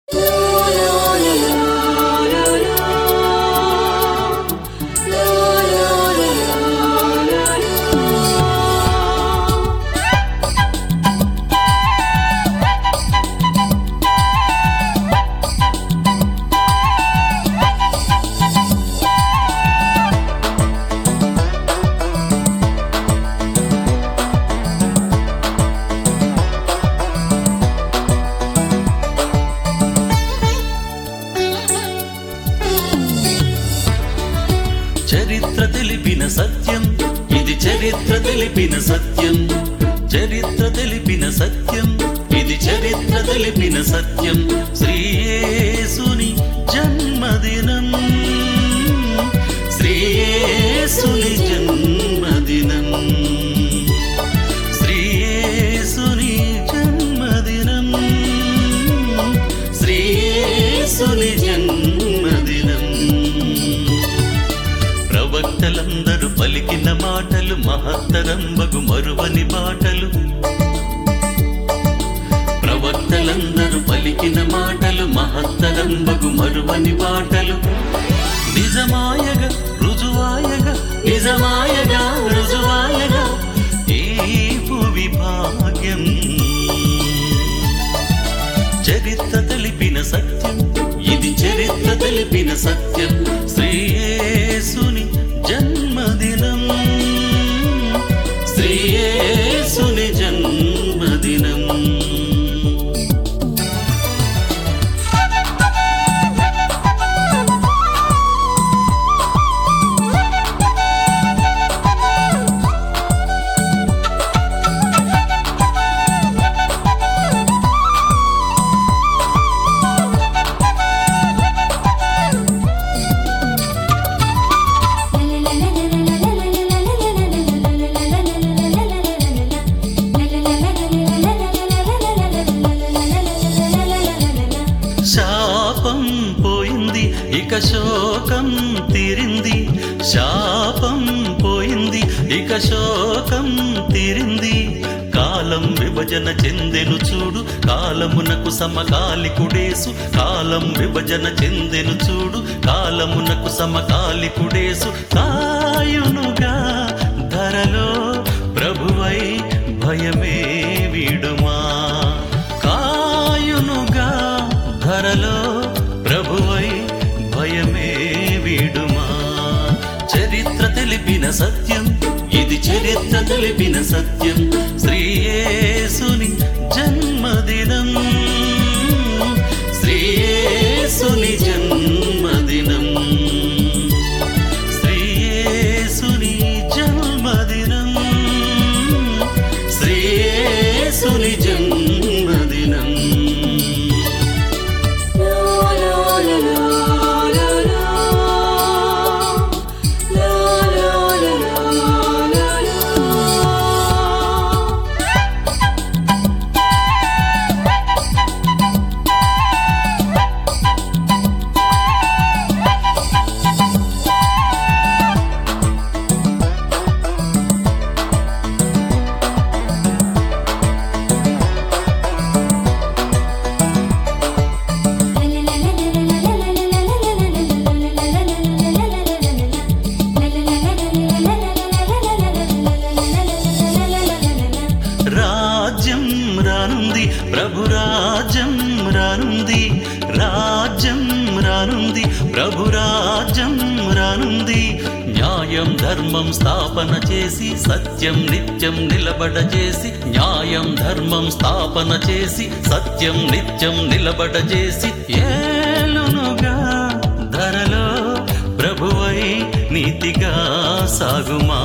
చరిత్ర తెలిపిన సత్యం ఇది చరిత్ర తెలిపిన సత్యం చరిత్ర తెలిపిన సత్యం ఇది చరిత్ర తెలిపిన సత్యం శ్రీయేసుని జన్మదినం శ్రీయేసుని జన్మదినం శ్రీయేసుని జన్మదినం శ్రీయేసుని జన్మదినం ప్రవక్తలందరూ పలికిన మాటలు మహత్తరంబగు మరువని మాటలు ప్రవక్తలందరూ పలికిన మాటలు మహత్తరంబగు మరువని మాటలు నిజమాయగా రుజువాయగా నిజమాయగా రుజువాయగా ఈ భువి భాగ్యం చరిత్ర తెలిపిన సత్యం ఇది చరిత్ర తెలిపిన సత్యం శ్రీయేసుని జన్మదినం శ్రీయేసుని జన్మదినం శాపం పోయింది ఇక శోకం తీరింది శాపం పోయింది ఇక శోకం తీరింది కాలం విభజన చెందెను చూడు కాలమునకు సమకాలికుడేసు కాలం విభజన చెందెను చూడు కాలమునకు సమకాలికుడేసు కాయునుగా ధరలో ప్రభువై భయమే వీడుమా కాయునుగా ధరలో ప్రభువై భయమే వీడుమా చరిత్ర తెలిపిన సత్యం ఇది చరిత్ర తెలిపిన సత్యం శ్రీయేసుని జన్మదినం శ్రీయేసుని జన్మదినం శ్రీయేసుని జన్మదినం శ్రీయేసుని జన్మదినం రాజ్యం రానుంది ప్రభు రాజ్యం రానుంది రాజ్యం రానుంది ప్రభు రాజ్యం రానుంది న్యాయం ధర్మం స్థాపన చేసి సత్యం నిత్యం నిలబడ చేసి న్యాయం ధర్మం స్థాపన చేసి సత్యం నిత్యం నిలబడ చేసి ఏలునుగా ధరలో ప్రభువై నీతిగా సాగుమా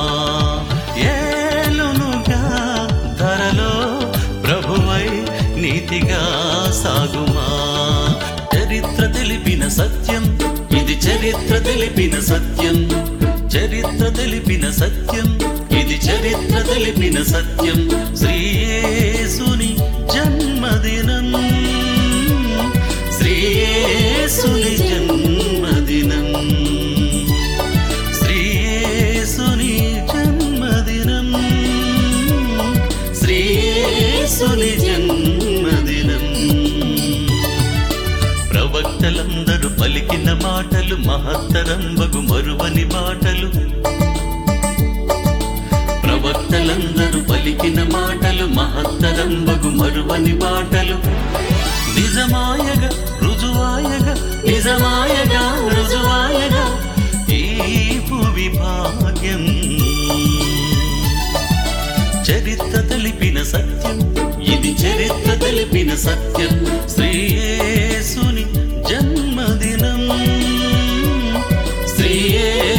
ఏలునుగా ధరలో ప్రభువై నీతిగా సాగుమా చరిత్ర తెలిపిన సత్యం ఇది చరిత్ర తెలిపిన సత్యం చరిత్ర తెలిపిన సత్యం ఇది చరిత్ర తెలిపిన సత్యం శ్రీయేసుని జన్మదినం శ్రీయేసుని జన్మదినం శ్రీయేసుని జన్మదినం శ్రీయేసుని జన్మదినం ప్రవక్తలందరూ పలికిన మాటలు మహత్తరంబగు మరువని మాటలు ప్రవక్తలందరూ పలికిన మాటలు మహత్తరంబగు మరువని మాటలు నిజమాయగా రుజువాయగా నిజమాయగా రుజువాయగా ఈ భువి భాగ్యం చరిత్ర తెలిపిన సత్యం ఇది చరిత్ర తెలిపిన సత్యం శ్రీయేసుని జన్మదినం శ్రీయే